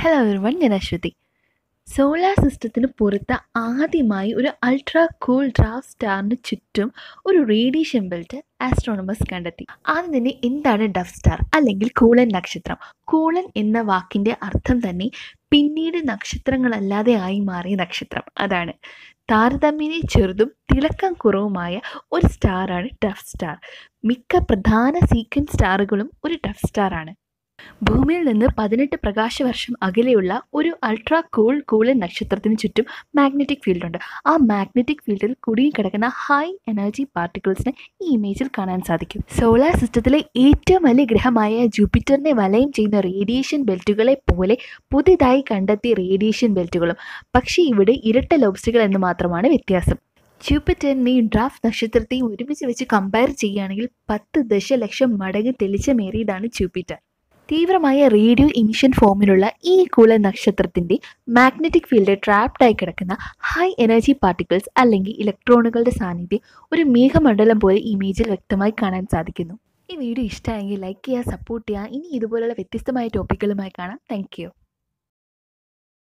hello everyone ഞാൻ Aswathy solar സിസ്റ്റത്തിന് പുറത്ത് ആദ്യമായി ഒരു അൾട്രാ കൂൾ ഡ്രാഫ്റ്റ് സ്റ്റാറിന് ചുറ്റും ഒരു റേഡിയേഷൻ ബെൽറ്റ് ആസ്ട്രോണമേഴ്സ് കണ്ടെത്തി ആദ്യം തന്നെ എന്താണ് ഡഫ് സ്റ്റാർ അല്ലെങ്കിൽ കൂളൻ നക്ഷത്രം കൂളൻ എന്ന വാക്കിൻ്റെ അർത്ഥം തന്നെ പിന്നീട് നക്ഷത്രങ്ങളല്ലാതെ ആയി മാറിയ നക്ഷത്രം അതാണ് താരതമ്യേന ചെറുതും തിളക്കം കുറവുമായ ഒരു സ്റ്റാറാണ് ഡഫ് സ്റ്റാർ മിക്ക പ്രധാന സീക്വൻസ് സ്റ്റാറുകളും ഒരു ഡഫ് സ്റ്റാറാണ് ഭൂമിയിൽ നിന്ന് പതിനെട്ട് പ്രകാശവർഷം അകലെയുള്ള ഒരു അൾട്രാ കൂൾ കൂളൻ നക്ഷത്രത്തിന് ചുറ്റും മാഗ്നറ്റിക് ഫീൽഡ് ഉണ്ട് ആ മാഗ്നറ്റിക് ഫീൽഡിൽ കുടുങ്ങിക്കിടക്കുന്ന ഹൈ എനർജി പാർട്ടിക്കിൾസിനെ ഈ ഇമേജിൽ കാണാൻ സാധിക്കും സോളാർ സിസ്റ്റത്തിലെ ഏറ്റവും വലിയ ഗ്രഹമായ ജൂപ്പിറ്ററിനെ വലയം ചെയ്യുന്ന റേഡിയേഷൻ ബെൽറ്റുകളെ പോലെ പുതിയതായി കണ്ടെത്തിയ റേഡിയേഷൻ ബെൽറ്റുകളും പക്ഷേ ഇവിടെ ഇരട്ട ലോബ്സ്റ്റുകൾ എന്ന് മാത്രമാണ് വ്യത്യാസം ജൂപ്പിറ്ററിനെയും ഡ്രാഫ്റ്റ് നക്ഷത്രത്തെയും ഒരുമിച്ച് വെച്ച് കമ്പയർ ചെയ്യുകയാണെങ്കിൽ പത്ത് ദശലക്ഷം മടങ്ങ് തെളിച്ചമേറിയതാണ് ജൂപ്പിറ്റർ തീവ്രമായ റേഡിയോ ഇമിഷൻ ഫോമിലുള്ള ഈ കൂള നക്ഷത്രത്തിൻ്റെ മാഗ്നറ്റിക് ഫീൽഡ് ട്രാപ്ഡായി കിടക്കുന്ന ഹൈ എനർജി പാർട്ടിക്കിൾസ് അല്ലെങ്കിൽ ഇലക്ട്രോണുകളുടെ സാന്നിധ്യം ഒരു മേഘമണ്ഡലം പോലെ ഇമേജിൽ വ്യക്തമായി കാണാൻ സാധിക്കുന്നു ഈ വീഡിയോ ഇഷ്ടമായെങ്കിൽ ലൈക്ക് ചെയ്യുക സപ്പോർട്ട് ചെയ്യുക ഇനി ഇതുപോലുള്ള വ്യത്യസ്തമായ ടോപ്പിക്കുകളുമായി കാണാം താങ്ക്